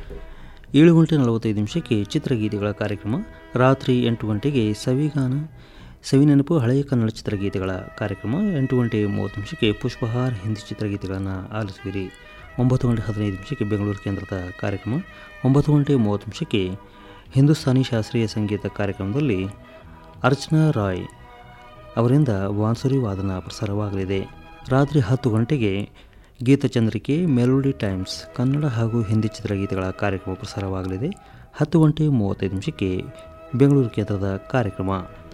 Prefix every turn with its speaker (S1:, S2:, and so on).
S1: ಏಳು ಗಂಟೆ ನಲವತ್ತೈದು ನಿಮಿಷಕ್ಕೆ ಚಿತ್ರಗೀತೆಗಳ ಕಾರ್ಯಕ್ರಮ ರಾತ್ರಿ ಎಂಟು ಗಂಟೆಗೆ ಸವಿಗಾನ ಸವಿನೆನಪು ಹಳೆಯ ಕನ್ನಡ ಚಿತ್ರಗೀತೆಗಳ ಕಾರ್ಯಕ್ರಮ ಎಂಟು ಗಂಟೆ ಮೂವತ್ತು ನಿಮಿಷಕ್ಕೆ ಪುಷ್ಪಹಾರ್ ಹಿಂದಿ ಚಿತ್ರಗೀತೆಗಳನ್ನು ಆಲಿಸುವಿರಿ ಒಂಬತ್ತು ಗಂಟೆ ಹದಿನೈದು ನಿಮಿಷಕ್ಕೆ ಬೆಂಗಳೂರು ಕೇಂದ್ರದ ಕಾರ್ಯಕ್ರಮ ಒಂಬತ್ತು ಗಂಟೆ ಮೂವತ್ತು ನಿಮಿಷಕ್ಕೆ ಹಿಂದೂಸ್ತಾನಿ ಶಾಸ್ತ್ರೀಯ ಸಂಗೀತ ಕಾರ್ಯಕ್ರಮದಲ್ಲಿ ಅರ್ಚನಾ ರಾಯ್ ಅವರಿಂದ ವಾನ್ಸುರಿ ವಾದನ ಪ್ರಸಾರವಾಗಲಿದೆ ರಾತ್ರಿ ಹತ್ತು ಗಂಟೆಗೆ ಗೀತಚಂದ್ರಿಕೆ ಮೆಲೋಡಿ ಟೈಮ್ಸ್ ಕನ್ನಡ ಹಾಗೂ ಹಿಂದಿ ಚಿತ್ರಗೀತೆಗಳ ಕಾರ್ಯಕ್ರಮ ಪ್ರಸಾರವಾಗಲಿದೆ ಹತ್ತು ಗಂಟೆ ಮೂವತ್ತೈದು ನಿಮಿಷಕ್ಕೆ ಬೆಂಗಳೂರು ಕೇಂದ್ರದ ಕಾರ್ಯಕ್ರಮ